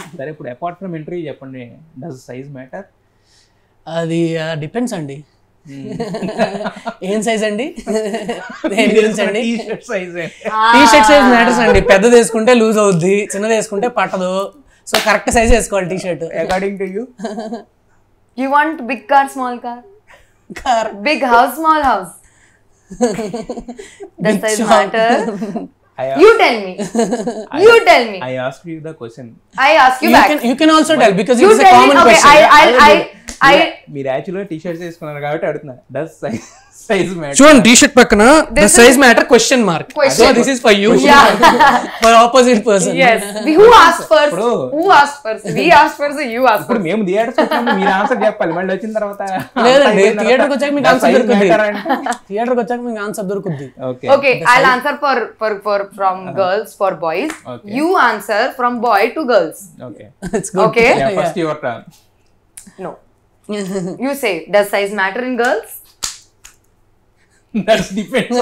సరే ఇప్పుడు apart from interview చెప్పండి డస్ సైజ్ మ్యాటర్ అది డిపెండ్స్ అండి ఏం సైజ్ అండి దేని గురించి అండి T shirt size T shirt size matters అండి పెద్దది వేసుకుంటే లూజ్ అవుద్ది చిన్నది వేసుకుంటే పట్టదు సో కరెక్ట్ సైజ్ వేసుకోవాలి T shirt according to you You want big car, small car? Big house, small house? Does Big size shop. matter? I- You tell me. You tell me. I ask you the question I ask you you back. Can you can also tell because You it's tell me. Common Okay, I, question I, I, I. మీరు యాక్చువల్గా T shirts వేసుకున్నారు కాబట్టి అడుగుతున్నా does size size matter చూడండి T shirt పక్కన the This size matter question mark so Question. This is for you Yeah. For opposite person Yes. We- Who asked first? Bro. Who asked first? We asked first. or You asked ఇప్పుడు first. మేము theatres వచ్చినప్పుడు మీరు answer చెప్పాలి మళ్ళీ వచ్చిన తర్వాత లేదండి థియేటర్కి వచ్చాక మీకు ఆన్సర్ దొరుకుద్ది థియేటర్కి వచ్చాక మీకు ఆన్సర్ దొరుకుద్ది okay Okay, I'll answer for for for from girls for boys. Okay. You answer from boy to girls. Okay it's good Okay. First your turn No. you say, does size matter in girls? That's depends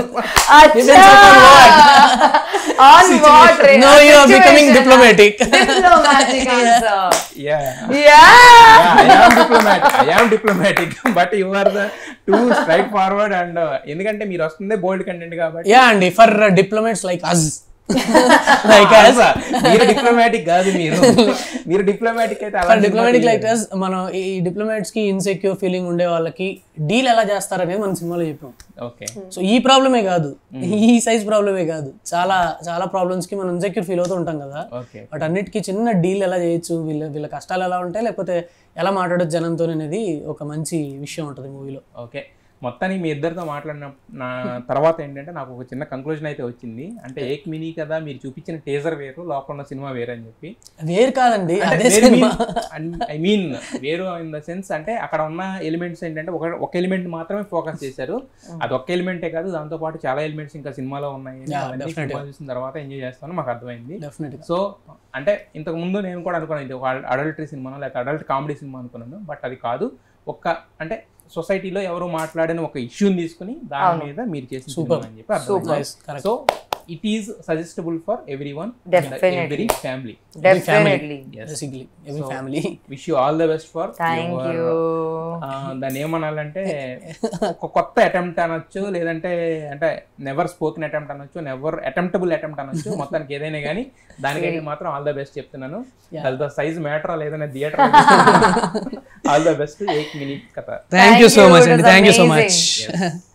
on what? Re- No, you are becoming situation. diplomatic. Diplomatic answer. Yeah Yeah. I am diplomatic I am diplomatic but you are the too straightforward and ఎందుకంటే మీరు వస్తుందే bold content కాబట్టి yeah అండి for diplomats like us like us మీరు diplomatic కాదు మీరు మీరు diplomatic అయితే అలా ఫర్ డిప్లొమాటిక్ లైక్ అస్ మనం ఈ డిప్లొమాట్స్ కి ఇన్సెక్యూర్ ఫీలింగ్ ఉండే వాళ్ళకి డీల్ ఎలా చేస్తారనేది మన సినిమాలో చెప్పాం ఓకే సో ఈ ప్రాబ్లమే కాదు ఈ సైజ్ ప్రాబ్లమే కాదు చాలా చాలా ప్రాబ్లమ్స్ కి మనం ఇన్సెక్యూర్ ఫీల్ అవుతూ ఉంటాం కదా ఓకే బట్ అన్నిటికీ చిన్న డీల్ ఎలా చేయొచ్చు వీళ్ళ వీళ్ళ కష్టాలు ఎలా ఉంటాయి లేకపోతే ఎలా మాట్లాడొచ్చు జనంతో అనేది ఒక మంచి విషయం ఉంటుంది మూవీలో ఓకే మొత్తానికి మీ ఇద్దరితో మాట్లాడిన నా తర్వాత ఏంటంటే నాకు ఒక చిన్న కంక్లూజన్ అయితే వచ్చింది అంటే ఏక్ మినీ కదా మీరు చూపించిన టేజర్ వేరు లోపల ఉన్న సినిమా వేరు అని చెప్పి వేరు కాదండి అదే సినిమా ఐ మీన్ వేరు ఇన్ ద సెన్స్ అంటే అక్కడ ఉన్న ఎలిమెంట్స్ ఏంటంటే ఒక ఒక ఎలిమెంట్ మాత్రమే ఫోకస్ చేశారు అది ఒక ఎలిమెంటే కాదు దాంతో పాటు చాలా ఎలిమెంట్స్ ఇంకా సినిమాలో ఉన్నాయి Yeah, అవన్నీ definitely. సినిమా చూసిన తర్వాత ఎంజాయ్ చేస్తాను మాకు అర్థమైంది డెఫినెట్ గా సో అంటే ఇంతకు ముందు నేను కూడా అనుకున్నాను ఇది ఒక అడల్టరీ సినిమానో లేకపోతే అడల్ట్ కామెడీ సినిమా అనుకున్నాను బట్ అది కాదు ఒక్క అంటే సొసైటీలో ఎవరు మాట్లాడిన ఒక ఇష్యూని తీసుకుని దాని మీద మీరు చేసిన సినిమా అని చెప్పి అర్థమైంది Nice, correct. So it is suggestible for everyone Definitely. Every family Definitely. Basically ఎవరి family wish you all the best for Thank you. దాన్ని ఏమనాలంటే ఒక కొత్త అటెంప్ట్ అనొచ్చు లేదంటే అంటే నెవర్ స్పోకెన్ అటెంప్ట్ అనొచ్చు నెవర్ అటెంప్టబుల్ అటెంప్ట్ అనొచ్చు మొత్తానికి ఏదైనా కానీ దానికైతే మాత్రం ఆల్ ద బెస్ట్ చెప్తున్నాను అది ద సైజ్ మ్యాటర్ లేదనే థియేటర్ ఆల్ ద బెస్ట్ ఏక్ మినిట్ కథ thank you so you, much it అండి was thank you so amazing. Much